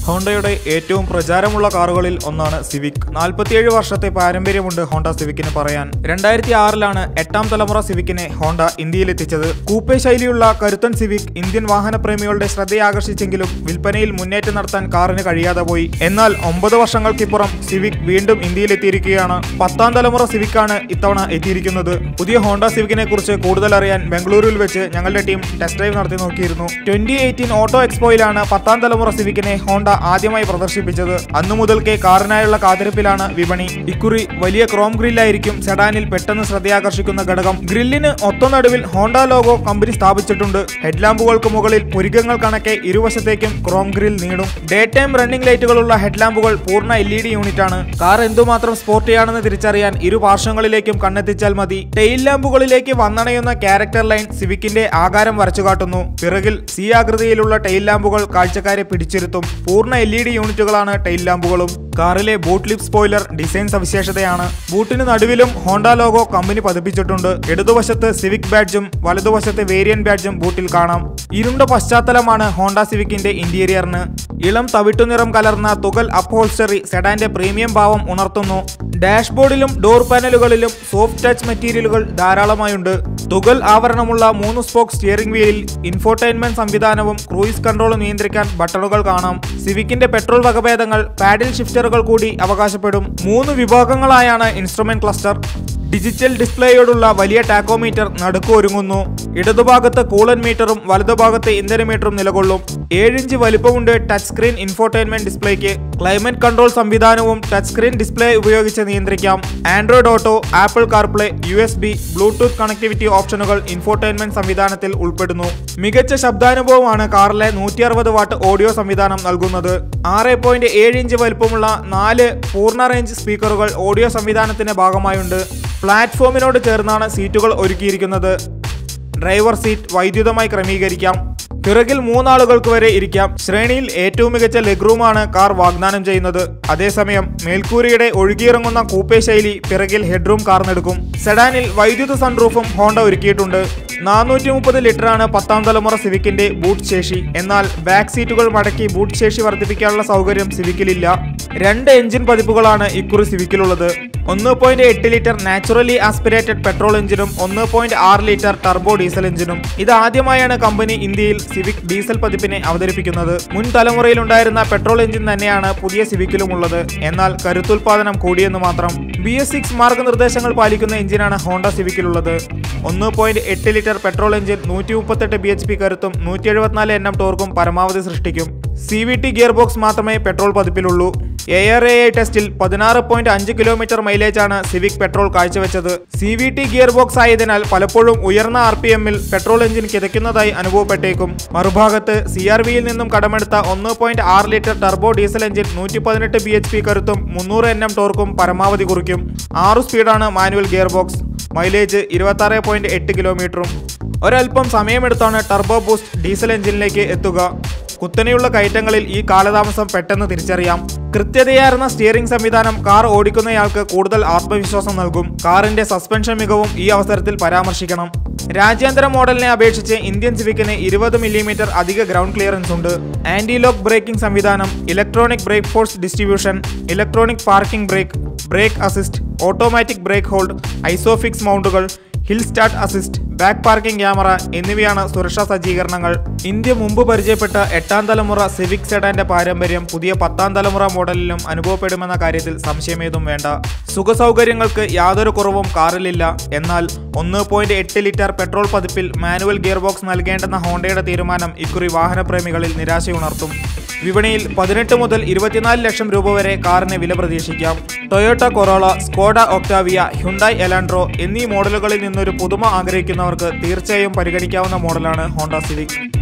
ഹോണ്ടയുടെ ഏറ്റവും പ്രചാരമുള്ള കാറുകളിൽ ഒന്നാണ് സിവിക് നാൽപ്പത്തിയേഴ് വർഷത്തെ പാരമ്പര്യമുണ്ട് ഹോണ്ട സിവിക്കിന് പറയാൻ രണ്ടായിരത്തി ആറിലാണ് എട്ടാം തലമുറ സിവിക്കിനെ ഹോണ്ട ഇന്ത്യയിലെത്തിച്ചത് കൂപ്പെ ശൈലിയുള്ള കരുത്തൻ സിവിക് ഇന്ത്യൻ വാഹനപ്രേമികളുടെ ശ്രദ്ധയാകർഷിച്ചെങ്കിലും വിൽപ്പനയിൽ മുന്നേറ്റം നടത്താൻ കാറിന് കഴിയാതെ പോയി എന്നാൽ ഒമ്പത് വർഷങ്ങൾക്കിപ്പുറം സിവിക് വീണ്ടും ഇന്ത്യയിലെത്തിയിരിക്കുകയാണ് പത്താം തലമുറ സിവിക്കാണ് ഇത്തവണ എത്തിയിരിക്കുന്നത് പുതിയ ഹോണ്ട സിവിക്കിനെ കുറിച്ച് കൂടുതൽ അറിയാൻ ബംഗളൂരുവിൽ വെച്ച് ഞങ്ങളുടെ ടീം ടെസ്റ്റ് ഡ്രൈവ് നടത്തി നോക്കിയിരുന്നു ട്വന്റി എയ്റ്റീൻ ഓട്ടോ എക്സ്പോയിലാണ് പത്താം തലമുറ സിവിക്കിനെ ഹോണ്ട ആദ്യമായി പ്രദർശിപ്പിച്ചത് അന്നു മുതൽക്കേ കാറിനായുള്ള കാത്തിരിപ്പിലാണ് വിപണി ഇക്കുറി വലിയ ക്രോം ഗ്രില്ലായിരിക്കും സെഡാനിൽ പെട്ടെന്ന് ശ്രദ്ധയാകർഷിക്കുന്ന ഘടകം ഗ്രില്ലിന് ഒത്തനടുവിൽ ഹോണ്ട ലോഗോ കമ്പനി സ്ഥാപിച്ചിട്ടുണ്ട് ഹെഡ്ലാമ്പുകൾക്ക് മുകളിൽ പുരികങ്ങൾ കണക്കെ ഇരുവശത്തേക്കും ക്രോം ഗ്രിൽ നീളും ഡേ ടൈം റണ്ണിംഗ് ലൈറ്റുകളുള്ള ഹെഡ്ലാമ്പുകൾ പൂർണ്ണ എൽ ഇ ഡി യൂണിറ്റ് ആണ് കാർ എന്തുമാത്രം സ്പോർട്ടിയാണെന്ന് തിരിച്ചറിയാൻ ഇരു പാർശ്വങ്ങളിലേക്കും കണ്ണെത്തിച്ചാൽ മതി ടെയിൽ ലാമ്പുകളിലേക്ക് വന്നണയുന്ന ക്യാരക്ടർ ലൈൻ സിവിക്കിന്റെ ആകാരം വരച്ചു കാട്ടുന്നു പിറകിൽ സി ആകൃതിയിലുള്ള ടെയിൽ ലാമ്പുകൾ കാഴ്ചക്കാരെ പിടിച്ചിരുത്തും പൂർണ്ണ എൽ ഇ ഡി യൂണിറ്റുകളാണ് ടെയിൽ ലാമ്പുകളും കാറിലെ ബൂട്ട് ലിപ് സ്പോയിലർ ഡിസൈൻ സവിശേഷതയാണ് ബൂട്ടിന് നടുവിലും ഹോണ്ട ലോഗോ കമ്പനി പതിപ്പിച്ചിട്ടുണ്ട് ഇടതുവശത്ത് സിവിക് ബാഡ്ജും വലതുവശത്ത് വേരിയൻ ബാഡ്ജും ബൂട്ടിൽ കാണാം ഇരുണ്ട പശ്ചാത്തലമാണ് ഹോണ്ട സിവിക്കിന്റെ ഇന്റീരിയറിന് ഇളം തവിട്ടുനിറം കലർന്ന തുകൽ അപ്ഹോൾസ്റ്ററി സെഡാന്റെ പ്രീമിയം ഭാവം ഉണർത്തുന്നു ഡാഷ്ബോർഡിലും ഡോർ പാനലുകളിലും സോഫ്റ്റ് ടച്ച് മെറ്റീരിയലുകൾ ധാരാളമായുണ്ട് തുകൽ ആവരണമുള്ള മൂന്ന് സ്പോക്ക് സ്റ്റിയറിംഗ് വീലിൽ ഇൻഫോർടൈൻമെന്റ് സംവിധാനവും ക്രൂയിസ് കൺട്രോൾ നിയന്ത്രിക്കാൻ ബട്ടണുകൾ കാണാം സിവിക്കിന്റെ പെട്രോൾ വകഭേദങ്ങൾ പാഡിൽ ഷിഫ്റ്ററുകൾ കൂടി അവകാശപ്പെടും മൂന്ന് വിഭാഗങ്ങളായാണ് ഇൻസ്ട്രുമെന്റ് ക്ലസ്റ്റർ ഡിജിറ്റൽ ഡിസ്പ്ലേയോടുള്ള വലിയ ടാക്കോമീറ്റർ നടുക്ക് ഒരുങ്ങുന്നു ഇടതുഭാഗത്ത് കൂളൻ മീറ്ററും വലതുഭാഗത്ത് ഇന്ധന മീറ്ററും നിലകൊള്ളും ഏഴിഞ്ച് വലിപ്പമുണ്ട് ടച്ച് സ്ക്രീൻ ഇൻഫോർടൈൻമെന്റ് ഡിസ്പ്ലേക്ക് ക്ലൈമറ്റ് കൺട്രോൾ സംവിധാനവും ടച്ച് സ്ക്രീൻ ഡിസ്പ്ലേ ഉപയോഗിച്ച് നിയന്ത്രിക്കാം Android Auto Apple CarPlay U S B Bluetooth connectivity ഓപ്ഷനുകൾ ഇൻഫോർടൈൻമെന്റ് സംവിധാനത്തിൽ ഉൾപ്പെടുന്നു മികച്ച ശബ്ദാനുഭവമാണ് കാറിലെ നൂറ്റി അറുപത് വാട്ട് ഓഡിയോ സംവിധാനം നൽകുന്നത് ആറ് പോയിന്റ് ഏഴ് ഇഞ്ച് വലിപ്പമുള്ള നാല് പൂർണ്ണ റേഞ്ച് സ്പീക്കറുകൾ ഓഡിയോ സംവിധാനത്തിന്റെ ഭാഗമായുണ്ട് പ്ലാറ്റ്ഫോമിനോട് ചേർന്നാണ് സീറ്റുകൾ ഒരുക്കിയിരിക്കുന്നത് ഡ്രൈവർ സീറ്റ് വൈദ്യുതമായി ക്രമീകരിക്കാം പിറകിൽ മൂന്നാളുകൾക്ക് വരെ ഇരിക്കാം ശ്രേണിയിൽ ഏറ്റവും മികച്ച ലെഗ്രൂമാണ് കാർ വാഗ്ദാനം ചെയ്യുന്നത് അതേസമയം മേൽക്കൂരയുടെ ഒഴുകിയിറങ്ങുന്ന കൂപ്പേ ശൈലി പിറകിൽ ഹെഡ്റൂം കാർന്നെടുക്കും സെഡാനിൽ വൈദ്യുത സൺറൂഫും ഹോണ്ട ഒരുക്കിയിട്ടുണ്ട് നാനൂറ്റി മുപ്പത് ലിറ്ററാണ് പത്താം തലമുറ സിവിക്കിന്റെ ബൂട്ട് ശേഷി എന്നാൽ ബാക്ക് സീറ്റുകൾ മടക്കി ബൂട്ട് ശേഷി വർദ്ധിപ്പിക്കാനുള്ള സൗകര്യം സിവിക്കിലില്ല രണ്ട് എഞ്ചിൻ പതിപ്പുകളാണ് ഇക്കുറി സിവിക്കിലുള്ളത് ഒന്ന് പോയിന്റ് എട്ട് ലിറ്റർ നാച്ചുറലി ആസ്പിറേറ്റഡ് പെട്രോൾ എഞ്ചിനും ഒന്ന് പോയിന്റ് ആറ് ലിറ്റർ ടർബോ ഡീസൽ എഞ്ചിനും ഇത് ആദ്യമായാണ് കമ്പനി ഇന്ത്യയിൽ സിവിക് ഡീസൽ പതിപ്പിനെ അവതരിപ്പിക്കുന്നത് മുൻ തലമുറയിലുണ്ടായിരുന്ന പെട്രോൾ എഞ്ചിൻ തന്നെയാണ് പുതിയ സിവിക്കിലും ഉള്ളത് എന്നാൽ കരുത്തുൽപാദനം കൂടിയെന്ന് മാത്രം ബി എസ് സിക്സ് മാർഗനിർദ്ദേശങ്ങൾ പാലിക്കുന്ന എഞ്ചിനാണ് ഹോണ്ട സിവിക്കിലുള്ളത് ഒന്ന് പോയിന്റ് എട്ട് ലിറ്റർ പെട്രോൾ എഞ്ചിൻ നൂറ്റി മുപ്പത്തെട്ട് ബി എച്ച് പി കരുത്തും നൂറ്റി എഴുപത്തിനാല് എൻ എം ടോർക്കും പരമാവധി സൃഷ്ടിക്കും C V T gear box മാത്രമേ പെട്രോൾ പതിപ്പിലുള്ളൂ എ ആർ എ ഐ ടെസ്റ്റിൽ പതിനാറ് പോയിന്റ് അഞ്ച് കിലോമീറ്റർ മൈലേജാണ് സിവിക് പെട്രോൾ കാഴ്ചവെച്ചത് C V T gear box ആയതിനാൽ പലപ്പോഴും ഉയർന്ന ആർ പി എമ്മിൽ പെട്രോൾ എഞ്ചിൻ കിതയ്ക്കുന്നതായി അനുഭവപ്പെട്ടേക്കും മറുഭാഗത്ത് സി ആർ വിയിൽ നിന്നും കടമെടുത്ത ഒന്ന് പോയിന്റ് ആറ് ലിറ്റർ ടർബോ ഡീസൽ എഞ്ചിൻ നൂറ്റി പതിനെട്ട് ബി എച്ച് പി കരുത്തും മുന്നൂറ് എൻ എം ടോർക്കും പരമാവധി കുറിക്കും ആറു സ്പീഡാണ് മാനുവൽ ഗിയർ ബോക്സ് മൈലേജ് ഇരുപത്താറ് പോയിന്റ് എട്ട് കിലോമീറ്ററും ഒരൽപ്പം സമയമെടുത്താണ് ടർബോ ബൂസ്റ്റ് ഡീസൽ എഞ്ചിനിലേക്ക് എത്തുക കുത്തനെയുള്ള കയറ്റങ്ങളിൽ ഈ കാലതാമസം പെട്ടെന്ന് തിരിച്ചറിയാം കൃത്യതയാർന്ന സ്റ്റിയറിംഗ് സംവിധാനം കാർ ഓടിക്കുന്നയാൾക്ക് കൂടുതൽ ആത്മവിശ്വാസം നൽകും കാറിന്റെ സസ്പെൻഷൻ മികവും ഈ അവസരത്തിൽ പരാമർശിക്കണം രാജ്യാന്തര മോഡലിനെ അപേക്ഷിച്ച് ഇന്ത്യൻ സിവിക്കിന് ഇരുപത് മില്ലിമീറ്റർ അധിക ഗ്രൗണ്ട് ക്ലിയറൻസ് ഉണ്ട് ആന്റി ലോക്ക് ബ്രേക്കിംഗ് സംവിധാനം electronic brake force distribution electronic parking brake brake assist automatic brake hold Isofix മൗണ്ടുകൾ hill start assist back parking camera എന്നിവയാണ് സുരക്ഷാ സജ്ജീകരണങ്ങൾ ഇന്ത്യ മുമ്പ് പരിചയപ്പെട്ട എട്ടാം തലമുറ സിവിക് സെഡാന്റെ പാരമ്പര്യം പുതിയ പത്താം തലമുറ മോഡലിലും അനുഭവപ്പെടുമെന്ന കാര്യത്തിൽ സംശയമേതും വേണ്ട സുഖസൗകര്യങ്ങൾക്ക് യാതൊരു കുറവും കാറിലില്ല എന്നാൽ ഒന്ന് പോയിന്റ് എട്ട് ലിറ്റർ പെട്രോൾ പതിപ്പിൽ മാനുവൽ ഗിയർ ബോക്സ് നൽകേണ്ടെന്ന ഹോണ്ടയുടെ തീരുമാനം ഇക്കുറി വാഹനപ്രേമികളിൽ നിരാശയുണർത്തും വിപണിയിൽ പതിനെട്ട് മുതൽ ഇരുപത്തിനാല് ലക്ഷം രൂപ വരെ കാറിന് വില പ്രതീക്ഷിക്കാം Toyota Corolla Skoda Octavia Hyundai Elantra എന്നീ മോഡലുകളിൽ നിന്നൊരു പുതുമ ആഗ്രഹിക്കുന്നവർക്ക് തീർച്ചയായും പരിഗണിക്കാവുന്ന മോഡലാണ് ഹോണ്ട സിവിക്